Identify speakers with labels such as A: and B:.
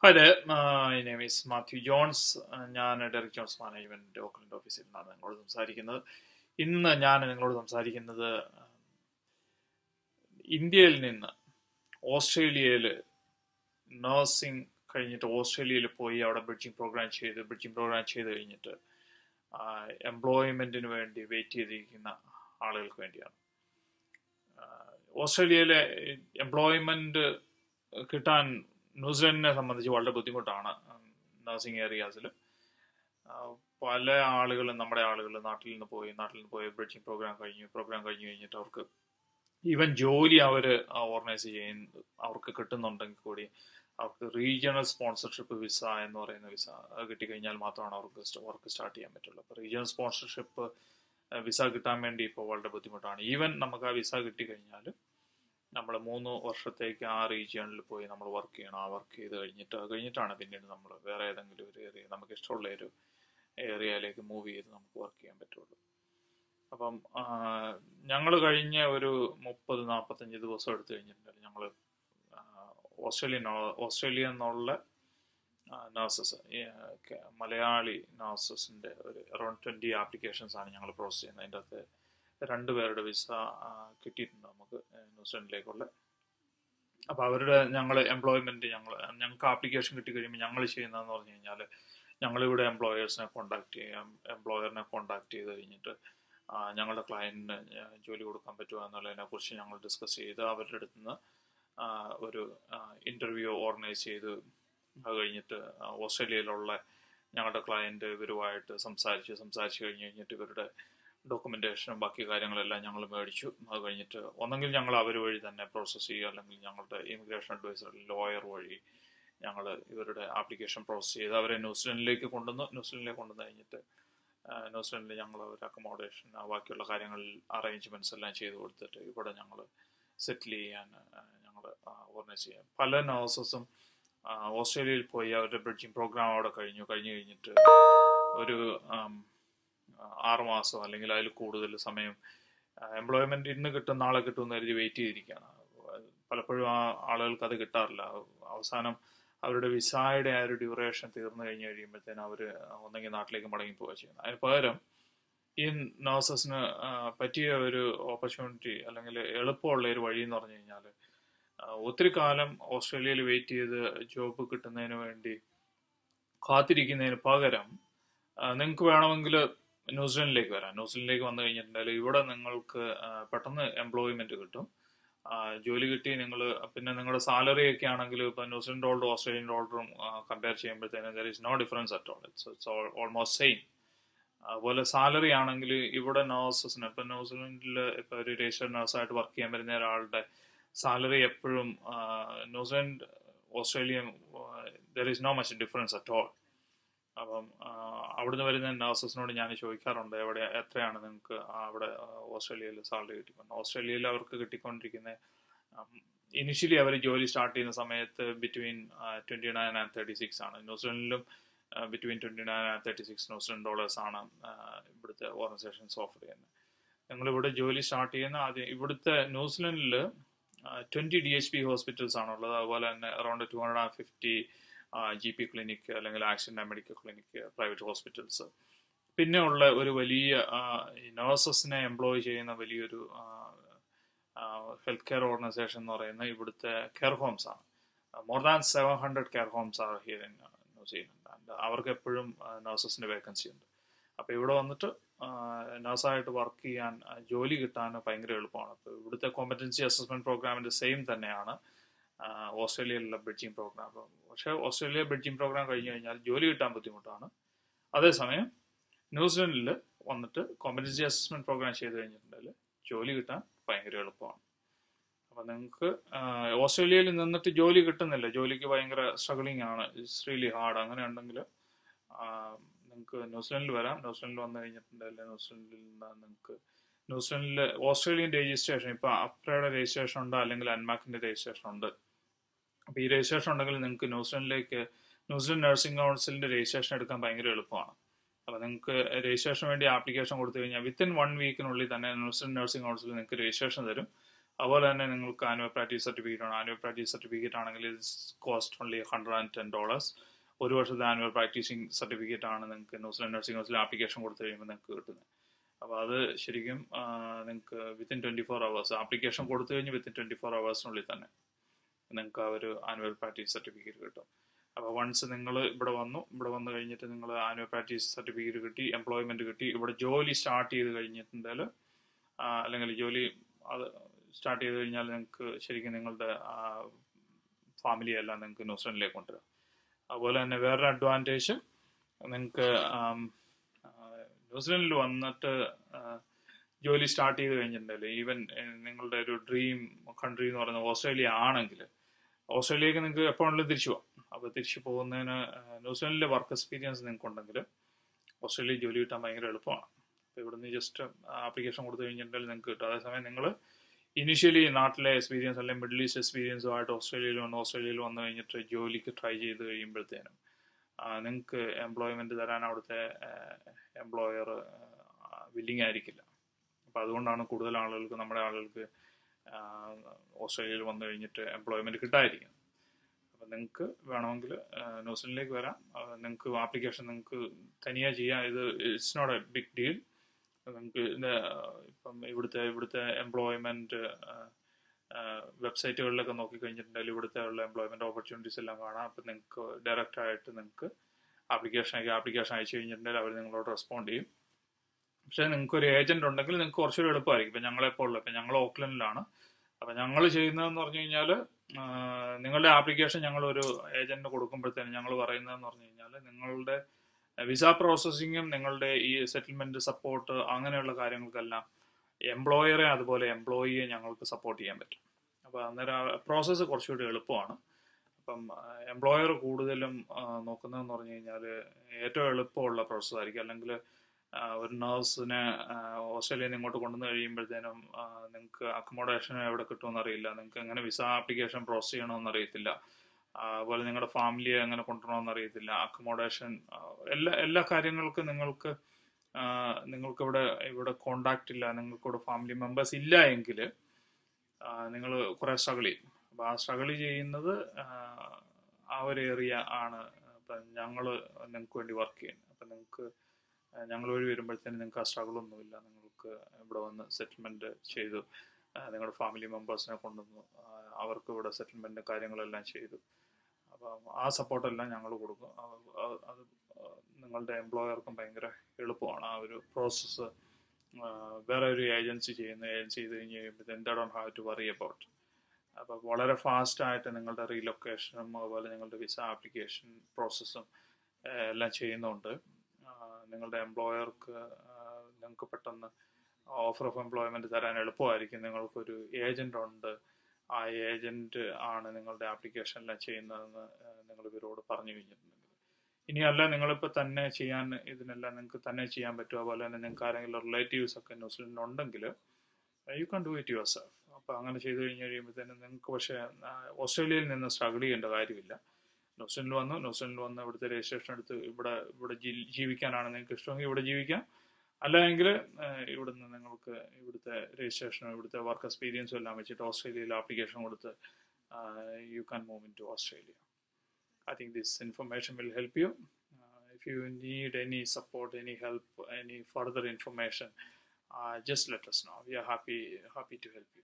A: Hi there, my name is Matthew Jones ഞാൻ Derrick Jones management Auckland ഓഫീസിൽ നിന്നാണ് നിങ്ങളോട് സംസാരിക്കുന്നത് ഇന്ന് ഞാൻ നിങ്ങളോട് സംസാരിക്കുന്നത് ഇന്ത്യയിൽ നിന്ന് ഓസ്ട്രേലിയയിൽ നഴ്സിംഗ് കഴിഞ്ഞിട്ട് ഓസ്ട്രേലിയയിൽ പോയി അവിടെ ബ്രിഡ്ജിങ് പ്രോഗ്രാം ചെയ്ത് ബ്രിഡ്ജിങ് പ്രോഗ്രാം ചെയ്ത് കഴിഞ്ഞിട്ട് എംപ്ലോയ്മെന്റിന് വേണ്ടി വെയിറ്റ് ചെയ്തിരിക്കുന്ന ആളുകൾക്ക് വേണ്ടിയാണ് ഓസ്ട്രേലിയയിലെ എംപ്ലോയ്മെന്റ് കിട്ടാൻ ന്യൂസിലൻഡിനെ സംബന്ധിച്ച് വളരെ ബുദ്ധിമുട്ടാണ് നഴ്സിംഗ് ഏരിയാസിൽ പല ആളുകളും നമ്മുടെ ആളുകൾ നാട്ടിൽ നിന്ന് പോയി നാട്ടിൽ നിന്ന് പോയി ബ്രിഡ്ജിങ് പ്രോഗ്രാം കഴിഞ്ഞു പ്രോഗ്രാം കഴിഞ്ഞു കഴിഞ്ഞിട്ട് അവർക്ക് ഈവൻ ജോലി അവർ ഓർഗനൈസ് ചെയ്യുന്ന അവർക്ക് കിട്ടുന്നുണ്ടെങ്കിൽ കൂടി അവർക്ക് റീജിയണൽ സ്പോൺസർഷിപ്പ് വിസ എന്ന് പറയുന്ന വിസ കിട്ടിക്കഴിഞ്ഞാൽ മാത്രമാണ് അവർക്ക് വർക്ക് സ്റ്റാർട്ട് ചെയ്യാൻ പറ്റുള്ളൂ അപ്പോൾ റീജിയണൽ സ്പോൺസർഷിപ്പ് വിസ കിട്ടാൻ വേണ്ടി ഇപ്പോൾ വളരെ ബുദ്ധിമുട്ടാണ് ഈവൻ നമുക്ക് ആ വിസ കിട്ടിക്കഴിഞ്ഞാൽ നമ്മൾ മൂന്ന് വർഷത്തേക്ക് ആ റീജിയണിൽ പോയി നമ്മൾ വർക്ക് ചെയ്യണം ആ വർക്ക് ചെയ്ത് കഴിഞ്ഞിട്ട് അത് കഴിഞ്ഞിട്ടാണ് പിന്നീട് നമ്മൾ വേറെ ഏതെങ്കിലും ഒരു ഏരിയ നമുക്ക് ഇഷ്ടമുള്ള ഒരു ഏരിയയിലേക്ക് മൂവ് ചെയ്ത് നമുക്ക് വർക്ക് ചെയ്യാൻ പറ്റുള്ളൂ അപ്പം ഞങ്ങൾ കഴിഞ്ഞ ഒരു മുപ്പത് നാൽപ്പത്തഞ്ച് ദിവസം എടുത്തു കഴിഞ്ഞിട്ടുണ്ടെങ്കിൽ ഞങ്ങൾ ഓസ്ട്രേലിയൻ ഓസ്ട്രേലിയ എന്നുള്ള നഴ്സസ് മലയാളി നഴ്സസിൻ്റെ ഒരു അറൌണ്ട് ട്വൻറ്റി ആപ്ലിക്കേഷൻസ് ആണ് ഞങ്ങൾ പ്രോസസ് ചെയ്യുന്നത് അതിൻ്റെ അകത്ത് രണ്ടുപേരുടെ വിസ കിട്ടിയിട്ടുണ്ട് നമുക്ക് ന്യൂസിലൻഡിലേക്കുള്ള അപ്പോൾ അവരുടെ ഞങ്ങൾ എംപ്ലോയ്മെൻറ്റ് ഞങ്ങൾ ഞങ്ങൾക്ക് ആപ്ലിക്കേഷൻ കിട്ടി കഴിയുമ്പോൾ ഞങ്ങൾ ചെയ്യുന്നതെന്ന് പറഞ്ഞു കഴിഞ്ഞാൽ ഞങ്ങളിവിടെ എംപ്ലോയേഴ്സിനെ കോണ്ടാക്ട് ചെയ്യാം എംപ്ലോയറിനെ കോണ്ടാക്ട് ചെയ്ത് കഴിഞ്ഞിട്ട് ഞങ്ങളുടെ ക്ലയൻറ്റിന് ജോലി കൊടുക്കാൻ പറ്റുമോ എന്നുള്ളതിനെ കുറിച്ച് ഞങ്ങൾ ഡിസ്കസ് ചെയ്ത് അവരുടെ അടുത്ത് നിന്ന് ഒരു ഇൻ്റർവ്യൂ ഓർഗനൈസ് ചെയ്ത് അത് കഴിഞ്ഞിട്ട് ഓസ്ട്രേലിയയിലുള്ള ഞങ്ങളുടെ ക്ലയൻറ്റ് ഇവരുമായിട്ട് സംസാരിച്ച് സംസാരിച്ച് കഴിഞ്ഞ് കഴിഞ്ഞിട്ട് ഇവരുടെ ഡോക്യുമെന്റേഷനും ബാക്കി കാര്യങ്ങളെല്ലാം ഞങ്ങൾ മേടിച്ചു അത് കഴിഞ്ഞിട്ട് ഒന്നെങ്കിൽ ഞങ്ങൾ അവർ വഴി തന്നെ പ്രോസസ്സ് ചെയ്യുക അല്ലെങ്കിൽ ഞങ്ങളുടെ ഇമിഗ്രേഷൻ അഡ്വൈസർ ലോയർ വഴി ഞങ്ങൾ ഇവരുടെ ആപ്ലിക്കേഷൻ പ്രോസസ്സ് ചെയ്ത് അവരെ ന്യൂസിലൻഡിലേക്ക് കൊണ്ടുവന്നു ന്യൂസിലൻഡിലേക്ക് കൊണ്ടുവന്ന് കഴിഞ്ഞിട്ട് ന്യൂസിലൻഡിൽ ഞങ്ങൾ ഒരു അക്കോമോഡേഷൻ ബാക്കിയുള്ള കാര്യങ്ങളിൽ അറേഞ്ച്മെന്റ്സ് എല്ലാം ചെയ്ത് കൊടുത്തിട്ട് ഇവിടെ ഞങ്ങൾ സെറ്റിൽ ചെയ്യാൻ ഞങ്ങൾ ഓർഗനൈസ് ചെയ്യാം പല നഴ്സസും ഓസ്ട്രേലിയയിൽ പോയി അവരുടെ ബ്രിഡ്ജിങ് പ്രോഗ്രാം അവിടെ കഴിഞ്ഞു കഴിഞ്ഞു കഴിഞ്ഞിട്ട് ഒരു ആറുമാസം അല്ലെങ്കിൽ അതിൽ കൂടുതൽ സമയം എംപ്ലോയ്മെന്റ് ഇന്ന് കിട്ടും നാളെ കിട്ടും എന്ന് കരുതി വെയിറ്റ് ചെയ്തിരിക്കുകയാണ് പലപ്പോഴും ആ ആളുകൾക്ക് അത് കിട്ടാറില്ല അവസാനം അവരുടെ വിസയുടെ ആ ഒരു ഡ്യൂറേഷൻ തീർന്നു കഴിഞ്ഞ് കഴിയുമ്പോഴത്തേനും അവർ ഒന്നെങ്കിൽ നാട്ടിലേക്ക് മടങ്ങി പോവുക ചെയ്യുന്നത് അതിന് പകരം ഈ നഴ്സസിന് പറ്റിയ ഒരു ഓപ്പർച്യൂണിറ്റി അല്ലെങ്കിൽ എളുപ്പമുള്ള ഒരു വഴി എന്ന് പറഞ്ഞു കഴിഞ്ഞാൽ ഒത്തിരി കാലം ഓസ്ട്രേലിയയിൽ വെയിറ്റ് ചെയ്ത് ജോബ് കിട്ടുന്നതിന് വേണ്ടി കാത്തിരിക്കുന്നതിന് പകരം നിങ്ങൾക്ക് വേണമെങ്കിൽ ന്യൂസിലൻഡിലേക്ക് വരാം ന്യൂസിലൻഡിലേക്ക് വന്നു കഴിഞ്ഞിട്ടുണ്ടെങ്കിൽ ഇവിടെ നിങ്ങൾക്ക് പെട്ടെന്ന് എംപ്ലോയ്മെന്റ് കിട്ടും ജോലി കിട്ടി നിങ്ങൾ പിന്നെ നിങ്ങളുടെ സാലറി ഒക്കെ ആണെങ്കിൽ ഇപ്പം ന്യൂസിലൻഡ് ഡോളറും ഓസ്ട്രേലിയൻ ഡോളറും കമ്പയർ ചെയ്യുമ്പോഴത്തേനും there is no difference at all it's it's almost same അതുപോലെ സാലറി ആണെങ്കിൽ ഇവിടെ നഴ്സസിന് ഇപ്പം ന്യൂസിലൻഡിൽ ഇപ്പം ഒരു രജിസ്റ്റേഡ് നഴ്സായിട്ട് വർക്ക് ചെയ്യാൻ വരുന്ന ഒരാളുടെ സാലറി എപ്പോഴും New Zealand Australia there is no much difference at all അപ്പം അവിടുന്ന് വരുന്ന നഴ്സസിനോട് ഞാൻ ചോദിക്കാറുണ്ട് എവിടെ എത്രയാണ് നിങ്ങൾക്ക് അവിടെ ഓസ്ട്രേലിയയിൽ സാലറി കിട്ടിക്കൊണ്ട് ഓസ്ട്രേലിയയിൽ അവർക്ക് കിട്ടിക്കൊണ്ടിരിക്കുന്ന ഇനിഷ്യലി അവർ ജോലി സ്റ്റാർട്ട് ചെയ്യുന്ന സമയത്ത് between twenty nine and thirty six ആണ് ന്യൂസിലൻഡിലും between twenty nine and thirty six New Zealand dollars ആണ് ഇവിടുത്തെ ഓർഗനൈസേഷൻസ് ഓഫർ ചെയ്യുന്നത് ഞങ്ങളിവിടെ ജോലി സ്റ്റാർട്ട് ചെയ്യുന്ന ആദ്യം ഇവിടുത്തെ ന്യൂസിലൻഡിൽ twenty D H P hospitals ആണുള്ളത് അതുപോലെ തന്നെ around two hundred and fifty G P clinic അല്ലെങ്കിൽ accident medical clinic private hospitals പിന്നെ ഉള്ള ഒരു വലിയ നഴ്സസിനെ എംപ്ലോയ് ചെയ്യുന്ന വലിയൊരു ഹെൽത്ത് കെയർ ഓർഗനൈസേഷൻ എന്ന് പറയുന്ന ഇവിടുത്തെ കെയർ ഹോംസ് ആണ് more than seven hundred care homes ആണ് ഹിയർ ഇൻ ന്യൂസിലൻഡ് ആൻഡ് അവർക്ക് എപ്പോഴും നഴ്സസിന്റെ വേക്കൻസി ഉണ്ട് അപ്പോൾ ഇവിടെ വന്നിട്ട് നഴ്സായിട്ട് വർക്ക് ചെയ്യാൻ ജോലി കിട്ടാൻ ഭയങ്കര എളുപ്പമാണ് അപ്പോൾ ഇവിടുത്തെ കോമ്പറ്റൻസി അസസ്മെന്റ് പ്രോഗ്രാമിന്റെ സെയിം തന്നെയാണ് ഓസ്ട്രേലിയയിലുള്ള ബ്രിഡ്ജിങ് പ്രോഗ്രാം പക്ഷേ ഓസ്ട്രേലിയ ബ്രിഡ്ജിങ് പ്രോഗ്രാം കഴിഞ്ഞു കഴിഞ്ഞാൽ ജോലി കിട്ടാൻ ബുദ്ധിമുട്ടാണ് അതേസമയം ന്യൂസിലൻഡിൽ വന്നിട്ട് കോമ്പറ്റൻസി അസസ്മെന്റ് പ്രോഗ്രാം ചെയ്ത് കഴിഞ്ഞിട്ടുണ്ടെങ്കിൽ ജോലി കിട്ടാൻ ഭയങ്കര എളുപ്പമാണ് അപ്പം നിങ്ങൾക്ക് ഓസ്ട്രേലിയയിൽ നിന്നിട്ട് ജോലി കിട്ടുന്നില്ല ജോലിക്ക് ഭയങ്കര സ്ട്രഗിളിംഗ് ആണ് ഇറ്റ്സ് റിയലി ഹാർഡ് അങ്ങനെ ഉണ്ടെങ്കിൽ നിങ്ങൾക്ക് ന്യൂസിലൻഡിൽ വരാം ന്യൂസിലൻഡിൽ വന്നു കഴിഞ്ഞിട്ടുണ്ടെങ്കിൽ ന്യൂസിലൻഡിൽ നിന്ന് നിങ്ങൾക്ക് ന്യൂസിലൻഡിൽ ഓസ്ട്രേലിയൻ രജിസ്ട്രേഷൻ ഇപ്പൊ അപ്രയുടെ രജിസ്ട്രേഷൻ ഉണ്ട് അല്ലെങ്കിൽ അൻമാക്കിന്റെ രജിസ്ട്രേഷൻ ഉണ്ട് അപ്പൊ ഈ രജിസ്ട്രേഷൻ ഉണ്ടെങ്കിൽ നിങ്ങൾക്ക് ന്യൂസിലൻഡിലേക്ക് ന്യൂസിലൻഡ് നഴ്സിംഗ് കൗൺസിലിന്റെ രജിസ്ട്രേഷൻ എടുക്കാൻ ഭയങ്കര എളുപ്പമാണ് അപ്പൊ നിങ്ങൾക്ക് രജിസ്ട്രേഷൻ വേണ്ടി ആപ്ലിക്കേഷൻ കൊടുത്തു കഴിഞ്ഞാൽ വിത്തിൻ വൺ വീക്കിനുള്ളിൽ തന്നെ ന്യൂസിലൻഡ് നഴ്സിംഗ് കൗൺസിൽ നിങ്ങൾക്ക് രജിസ്ട്രേഷൻ തരും അതുപോലെ തന്നെ നിങ്ങൾക്ക് ആനുവൽ പ്രാക്ടീസ് സർട്ടിഫിക്കറ്റ് ആണ് ആനുവൽ പ്രാക്ടീസ് സർട്ടിഫിക്കറ്റ് ആണെങ്കിൽ cost only hundred and ten dollars ഒരു വർഷത്തെ ആനുവൽ പ്രാക്ടീസിങ് സർട്ടിഫിക്കറ്റ് ആണ് നിങ്ങൾക്ക് ന്യൂസിലാൻഡ് നഴ്സിംഗ് ഹൗസിൽ ആപ്ലിക്കേഷൻ കൊടുത്തു കഴിയുമ്പോൾ നിങ്ങൾക്ക് കിട്ടുന്നത് അപ്പോൾ അത് ശരിക്കും നിങ്ങൾക്ക് within twenty four hours application കൊടുത്തു കഴിഞ്ഞ് വിത്തിൻ ട്വൻറ്റി ഫോർ അവേഴ്സിനുള്ളിൽ തന്നെ നിങ്ങൾക്ക് ആ ഒരു ആനുവൽ പ്രാക്ടീസ് സർട്ടിഫിക്കറ്റ് കിട്ടും അപ്പോൾ വൺസ് നിങ്ങൾ ഇവിടെ വന്നു ഇവിടെ വന്നു കഴിഞ്ഞിട്ട് നിങ്ങൾ ആനുവൽ പ്രാക്ടീസ് സർട്ടിഫിക്കറ്റ് കിട്ടി എംപ്ലോയ്മെന്റ് കിട്ടി ഇവിടെ ജോലി സ്റ്റാർട്ട് ചെയ്ത് കഴിഞ്ഞിട്ടുണ്ടെങ്കിൽ അല്ലെങ്കിൽ ജോലി അത് സ്റ്റാർട്ട് ചെയ്ത് കഴിഞ്ഞാൽ നിങ്ങൾക്ക് ശരിക്കും നിങ്ങളുടെ ഫാമിലി എല്ലാം നിങ്ങൾക്ക് ന്യൂസിലൻഡിലേക്ക് കൊണ്ടുവരാം അതുപോലെ തന്നെ വേറൊരു അഡ്വാൻറ്റേജ് നിങ്ങൾക്ക് ന്യൂസിലൻഡിൽ വന്നിട്ട് ജോലി സ്റ്റാർട്ട് ചെയ്ത് കഴിഞ്ഞിട്ടുണ്ടല്ലോ ഈവൻ നിങ്ങളുടെ ഒരു ഡ്രീം കൺട്രി എന്ന് പറയുന്നത് ഓസ്ട്രേലിയ ആണെങ്കിൽ ഓസ്ട്രേലിയക്ക് നിങ്ങൾക്ക് എപ്പോഴെങ്കിലും തിരിച്ചു പോകാം അപ്പോൾ തിരിച്ചു പോകുന്നതിന് ന്യൂസിലൻഡിലെ വർക്ക് എക്സ്പീരിയൻസ് നിങ്ങൾക്ക് ഉണ്ടെങ്കിൽ ഓസ്ട്രേലിയ ജോലി കിട്ടാൻ ഭയങ്കര എളുപ്പമാണ് അപ്പോൾ ഇവിടുന്ന് ജസ്റ്റ് ആപ്ലിക്കേഷൻ കൊടുത്തു കഴിഞ്ഞിട്ടുണ്ടെങ്കിൽ നിങ്ങൾക്ക് കിട്ടും അതേസമയം നിങ്ങൾ ഇനിഷ്യലി നാട്ടിലെ എക്സ്പീരിയൻസ് അല്ലെങ്കിൽ മിഡിൽ ഈസ്റ്റ് എക്സ്പീരിയൻസുമായിട്ട് ഓസ്ട്രേലിയയിൽ വന്ന് ഓസ്ട്രേലിയയിൽ വന്ന് കഴിഞ്ഞിട്ട് ജോലിക്ക് ട്രൈ ചെയ്ത് കഴിയുമ്പോഴത്തേനും നിങ്ങൾക്ക് എംപ്ലോയ്മെന്റ് തരാൻ അവിടുത്തെ എംപ്ലോയർ വില്ലിങ് ആയിരിക്കില്ല അപ്പം അതുകൊണ്ടാണ് കൂടുതൽ ആളുകൾക്ക് നമ്മുടെ ആളുകൾക്ക് ഓസ്ട്രേലിയയിൽ വന്നു കഴിഞ്ഞിട്ട് എംപ്ലോയ്മെന്റ് കിട്ടാതിരിക്കുന്നത് അപ്പം നിങ്ങൾക്ക് വേണമെങ്കിൽ ന്യൂസിലൻഡിലേക്ക് വരാം നിങ്ങൾക്ക് ആപ്ലിക്കേഷൻ നിങ്ങൾക്ക് തനിയെ ചെയ്യാം ഇത് it's not a big deal നിങ്ങൾക്ക് ഇപ്പം ഇവിടുത്തെ ഇവിടുത്തെ എംപ്ലോയ്മെന്റ് വെബ്സൈറ്റുകളിലൊക്കെ നോക്കിക്കഴിഞ്ഞിട്ടുണ്ടെങ്കിൽ ഇവിടുത്തെ ഉള്ള എംപ്ലോയ്മെന്റ് ഓപ്പർച്യൂണിറ്റീസ് എല്ലാം കാണാം അപ്പം നിങ്ങൾക്ക് ഡയറക്റ്റ് ആയിട്ട് നിങ്ങൾക്ക് ആപ്ലിക്കേഷൻ അയക്കുക ആപ്ലിക്കേഷൻ അയച്ചു കഴിഞ്ഞിട്ടുണ്ടെങ്കിൽ അവർ നിങ്ങളോട് റെസ്പോണ്ട് ചെയ്യും പക്ഷേ നിങ്ങൾക്ക് ഒരു ഏജന്റ് ഉണ്ടെങ്കിൽ നിങ്ങൾക്ക് കുറച്ചുകൂടി എളുപ്പമായിരിക്കും ഇപ്പം ഞങ്ങളെപ്പോൾ ഉള്ളത് ഇപ്പം ഞങ്ങൾ ഓക്ലൻഡിലാണ് അപ്പം ഞങ്ങൾ ചെയ്യുന്നതെന്ന് പറഞ്ഞു കഴിഞ്ഞാൽ നിങ്ങളുടെ ആപ്ലിക്കേഷൻ ഞങ്ങൾ ഒരു ഏജന്റിന് കൊടുക്കുമ്പോഴത്തേനും ഞങ്ങൾ പറയുന്നതെന്ന് പറഞ്ഞു കഴിഞ്ഞാൽ നിങ്ങളുടെ വിസ പ്രോസസ്സിങ്ങും നിങ്ങളുടെ ഈ സെറ്റിൽമെന്റ് സപ്പോർട്ട് അങ്ങനെയുള്ള കാര്യങ്ങൾക്കെല്ലാം എംപ്ലോയറെ അതുപോലെ എംപ്ലോയിയെ ഞങ്ങൾക്ക് സപ്പോർട്ട് ചെയ്യാൻ പറ്റും അപ്പോൾ അന്നേരം പ്രോസസ്സ് കുറച്ചുകൂടി എളുപ്പമാണ് അപ്പം എംപ്ലോയർ കൂടുതലും നോക്കുന്നതെന്ന് പറഞ്ഞു കഴിഞ്ഞാൽ ഏറ്റവും എളുപ്പമുള്ള പ്രോസസ്സ് ആയിരിക്കും അല്ലെങ്കിൽ ഒരു നേഴ്സിനെ ഓസ്ട്രേലിയയിൽ നിന്ന് ഇങ്ങോട്ട് കൊണ്ടുവന്ന് കഴിയുമ്പോഴത്തേനും നിങ്ങൾക്ക് അക്കോമഡേഷൻ എവിടെ കിട്ടുമെന്ന് അറിയില്ല നിങ്ങൾക്ക് എങ്ങനെ വിസ ആപ്ലിക്കേഷൻ പ്രോസസ് ചെയ്യണമെന്ന് അറിയത്തില്ല അതുപോലെ നിങ്ങളുടെ ഫാമിലിയെ എങ്ങനെ കൊണ്ടുവരണമെന്ന് അറിയത്തില്ല അക്കോമഡേഷൻ എല്ലാ എല്ലാ കാര്യങ്ങൾക്കും നിങ്ങൾക്ക് നിങ്ങൾക്ക് ഇവിടെ ഇവിടെ കോണ്ടാക്ട് ഇല്ല നിങ്ങൾക്ക് ഇവിടെ ഫാമിലി മെമ്പേഴ്സ് ഇല്ല എങ്കിൽ നിങ്ങൾ കുറെ സ്ട്രഗിൾ ചെയ്യും അപ്പോൾ ആ സ്ട്രഗിൾ ചെയ്യുന്നത് ആ ഒരു ഏരിയ ആണ് അപ്പം ഞങ്ങൾ നിങ്ങൾക്ക് വേണ്ടി വർക്ക് ചെയ്യുന്നത് അപ്പം നിങ്ങൾക്ക് ഞങ്ങൾ വഴി വരുമ്പോഴത്തേനും നിങ്ങൾക്ക് ആ സ്ട്രഗിൾ ഒന്നുമില്ല നിങ്ങൾക്ക് ഇവിടെ വന്ന് സെറ്റിൽമെന്റ് ചെയ്തു നിങ്ങളുടെ ഫാമിലി മെമ്പേഴ്സിനെ കൊണ്ടുവന്നു അവർക്ക് ഇവിടെ സെറ്റിൽമെന്റ് കാര്യങ്ങളെല്ലാം ചെയ്തു അപ്പം ആ സപ്പോർട്ടെല്ലാം ഞങ്ങൾ കൊടുക്കും അത് നിങ്ങളുടെ എംപ്ലോയർക്കും ഭയങ്കര എളുപ്പമാണ് ആ ഒരു പ്രോസസ്സ് വേറെ ഒരു ഏജൻസി ചെയ്യുന്ന ഏജൻസി ചെയ്ത് കഴിഞ്ഞ് കഴിയുമ്പോഴത്തേക്കും they don't have to worry about അപ്പോൾ വളരെ ഫാസ്റ്റ് ആയിട്ട് നിങ്ങളുടെ റീലൊക്കേഷനും അതുപോലെ നിങ്ങളുടെ വിസ ആപ്ലിക്കേഷൻ പ്രോസസ്സും എല്ലാം ചെയ്യുന്നുണ്ട് നിങ്ങളുടെ എംപ്ലോയർക്ക് നിങ്ങൾക്ക് പെട്ടെന്ന് ഓഫർ ഓഫ് എംപ്ലോയ്മെന്റ് തരാൻ എളുപ്പമായിരിക്കും നിങ്ങൾക്കൊരു ഏജന്റ് ഉണ്ട് ആ ഏജന്റ് ആണ് നിങ്ങളുടെ ആപ്ലിക്കേഷൻ എല്ലാം ചെയ്യുന്നതെന്ന് നിങ്ങൾ ഇവരോട് പറഞ്ഞു കഴിഞ്ഞിട്ടുണ്ടെങ്കിൽ ഇനി അല്ല നിങ്ങളിപ്പോൾ തന്നെ ചെയ്യാൻ ഇതിനെല്ലാം നിങ്ങൾക്ക് തന്നെ ചെയ്യാൻ പറ്റും അതുപോലെ തന്നെ നിങ്ങൾക്ക് ആരെങ്കിലും റിലേറ്റീവ്സ് ഒക്കെ ന്യൂസിലൻഡ് ഉണ്ടെങ്കിൽ you can do it your self അപ്പോൾ അങ്ങനെ ചെയ്ത് കഴിഞ്ഞ് കഴിയുമ്പോഴത്തേനും നിങ്ങൾക്ക് പക്ഷേ ഓസ്ട്രേലിയയിൽ നിന്ന് സ്ട്രഗിൾ ചെയ്യേണ്ട കാര്യമില്ല ന്യൂസിലൻഡിൽ വന്നു ന്യൂസിലൻഡിൽ വന്ന് ഇവിടുത്തെ രജിസ്ട്രേഷൻ എടുത്ത് ഇവിടെ ഇവിടെ ജീവിക്കാനാണ് നിങ്ങൾക്ക് ഇഷ്ടമെങ്കിൽ ഇവിടെ ജീവിക്കാം അല്ലെങ്കിൽ ഇവിടുന്ന് നിങ്ങൾക്ക് ഇവിടുത്തെ രജിസ്ട്രേഷനും ഇവിടുത്തെ വർക്ക് എക്സ്പീരിയൻസും എല്ലാം വെച്ചിട്ട് ഓസ്ട്രേലിയയിൽ ആപ്ലിക്കേഷൻ കൊടുത്ത് you can move in to Australia I think this information will help you if you need any support any help any further information just let us know we are happy happy to help you